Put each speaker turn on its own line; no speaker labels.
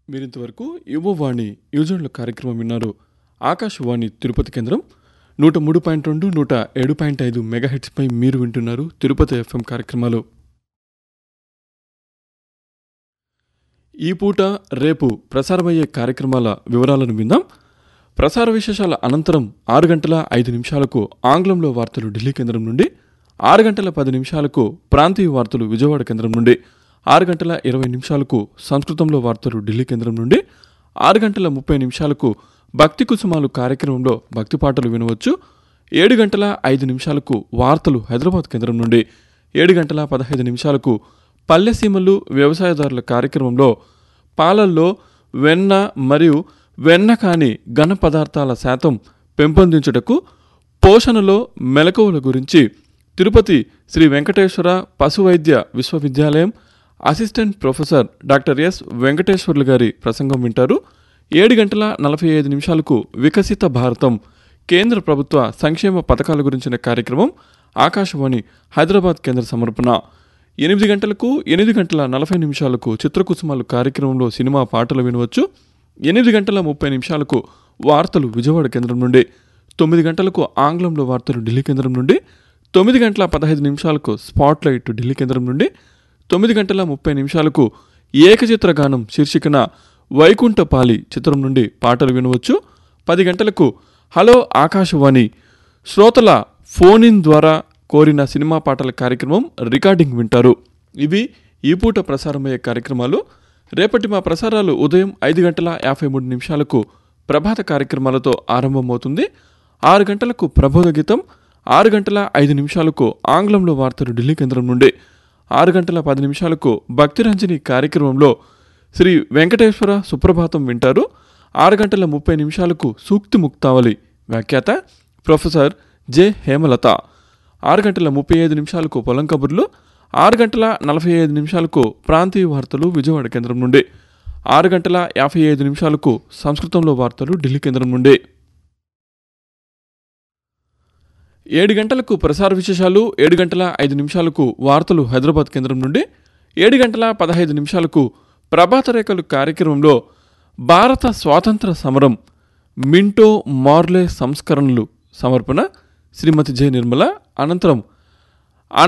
మీరింతవరకు యువవాణి యువజనుల కార్యక్రమం విన్నారు ఆకాశవాణి తిరుపతి కేంద్రం నూట మూడు పాయింట్ రెండు నూట ఏడు పాయింట్ ఐదు మెగాహెట్స్పై మీరు వింటున్నారు తిరుపతి ఎఫ్ఎం కార్యక్రమాలు ఈ పూట రేపు ప్రసారమయ్యే కార్యక్రమాల వివరాలను విందాం ప్రసార విశేషాల అనంతరం ఆరు గంటల ఐదు నిమిషాలకు ఆంగ్లంలో వార్తలు ఢిల్లీ కేంద్రం నుండి ఆరు గంటల పది నిమిషాలకు ప్రాంతీయ వార్తలు విజయవాడ కేంద్రం నుండి ఆరు గంటల ఇరవై నిమిషాలకు సంస్కృతంలో వార్తలు ఢిల్లీ కేంద్రం నుండి ఆరు గంటల ముప్పై నిమిషాలకు భక్తి కుసుమాలు కార్యక్రమంలో భక్తి పాటలు వినవచ్చు ఏడు గంటల ఐదు నిమిషాలకు వార్తలు హైదరాబాద్ కేంద్రం నుండి ఏడు గంటల పదహైదు నిమిషాలకు పల్లెసీమలు వ్యవసాయదారుల కార్యక్రమంలో పాలల్లో వెన్న మరియు వెన్న కాని ఘన పదార్థాల శాతం పెంపొందించుటకు పోషణలో మెలకువల గురించి తిరుపతి శ్రీ వెంకటేశ్వర పశు వైద్య విశ్వవిద్యాలయం assistant professor doctor S Venkateswarlu గారి ప్రసంగం వింటారు ఏడు గంటల నలభై ఐదు నిమిషాలకు వికసిత భారతం కేంద్ర ప్రభుత్వ సంక్షేమ పథకాల గురించిన కార్యక్రమం ఆకాశవాణి హైదరాబాద్ కేంద్ర సమర్పణ ఎనిమిది గంటలకు ఎనిమిది గంటల నలభై నిమిషాలకు చిత్రకుసుమాలు కార్యక్రమంలో సినిమా పాటలు వినవచ్చు ఎనిమిది గంటల ముప్పై నిమిషాలకు వార్తలు విజయవాడ కేంద్రం నుండి తొమ్మిది గంటలకు ఆంగ్లంలో వార్తలు ఢిల్లీ కేంద్రం నుండి తొమ్మిది గంటల పదహైదు నిమిషాలకు స్పాట్ లైట్ ఢిల్లీ కేంద్రం నుండి తొమ్మిది గంటల ముప్పై నిమిషాలకు ఏకచిత్ర గానం శీర్షికన వైకుంఠపాలి చిత్రం నుండి పాటలు వినవచ్చు పది గంటలకు హలో ఆకాశవాణి శ్రోతల ఫోన్ ఇన్ ద్వారా కోరిన సినిమా పాటల కార్యక్రమం రికార్డింగ్ వింటారు ఇవి ఈ పూట ప్రసారమయ్యే కార్యక్రమాలు రేపటి మా ప్రసారాలు ఉదయం ఐదు గంటల యాభై మూడు నిమిషాలకు ప్రభాత కార్యక్రమాలతో ఆరంభమవుతుంది ఆరు గంటలకు ప్రబోధ గీతం ఆరు గంటల ఐదు నిమిషాలకు ఆంగ్లంలో వార్తలు ఢిల్లీ కేంద్రం నుండి ఆరు గంటల పది నిమిషాలకు భక్తిరంజని కార్యక్రమంలో శ్రీ వెంకటేశ్వర సుప్రభాతం వింటారు ఆరు గంటల ముప్పై నిమిషాలకు సూక్తి ముక్తావళి వ్యాఖ్యాత ప్రొఫెసర్ జె హేమలత ఆరు గంటల ముప్పై ఐదు నిమిషాలకు పొలం కబుర్లు ఆరు గంటల నలభై ఐదు నిమిషాలకు ప్రాంతీయ వార్తలు విజయవాడ కేంద్రం నుండి ఆరు గంటల యాభై ఐదు నిమిషాలకు సంస్కృతంలో వార్తలు ఢిల్లీ కేంద్రం నుండి ఏడు గంటలకు ప్రసార విశేషాలు ఏడు గంటల ఐదు నిమిషాలకు వార్తలు హైదరాబాద్ కేంద్రం నుండి ఏడు గంటల పదహైదు నిమిషాలకు ప్రభాత రేఖలు కార్యక్రమంలో భారత స్వాతంత్ర సమరం మింటో మార్లే సంస్కరణలు సమర్పణ శ్రీమతి జె నిర్మల అనంతరం